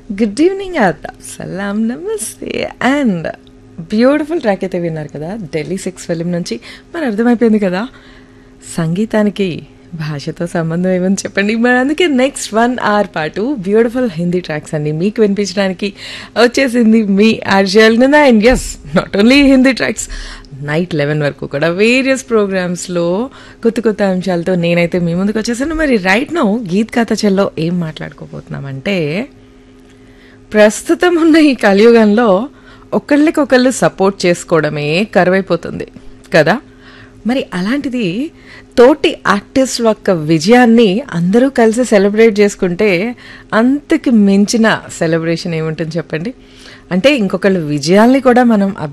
good evening ఆదాబ్ సలాం నమస్తే and beautiful track అయితే విన్నారు కదా ఢిల్లీ సిక్స్ ఫిలిం నుంచి మరి అర్థమైపోయింది కదా సంగీతానికి భాషతో సంబంధం ఏమని చెప్పండి మరి అందుకే నెక్స్ట్ వన్ అవర్ పాటు బ్యూటిఫుల్ హిందీ ట్రాక్స్ అన్ని మీకు వినిపించడానికి వచ్చేసింది మీ ఆర్జల్ and yes not only Hindi tracks night eleven వరకు కూడా వేరియస్ ప్రోగ్రామ్స్లో కొత్త కొత్త అంశాలతో నేనైతే మీ ముందుకు వచ్చేసాను మరి రైట్ నో గీత్ కథ చెల్లో ఏం మాట్లాడుకోబోతున్నామంటే ప్రస్తుతం ఉన్న ఈ కలియుగంలో ఒకళ్ళకొకళ్ళు సపోర్ట్ చేసుకోవడమే కరువైపోతుంది కదా మరి అలాంటిది తోటి ఆర్టిస్ట్ యొక్క విజయాన్ని అందరూ కలిసి సెలబ్రేట్ చేసుకుంటే అంతకి మించిన సెలబ్రేషన్ ఏముంటుంది చెప్పండి అంటే ఇంకొకళ్ళ విజయాల్ని కూడా మనం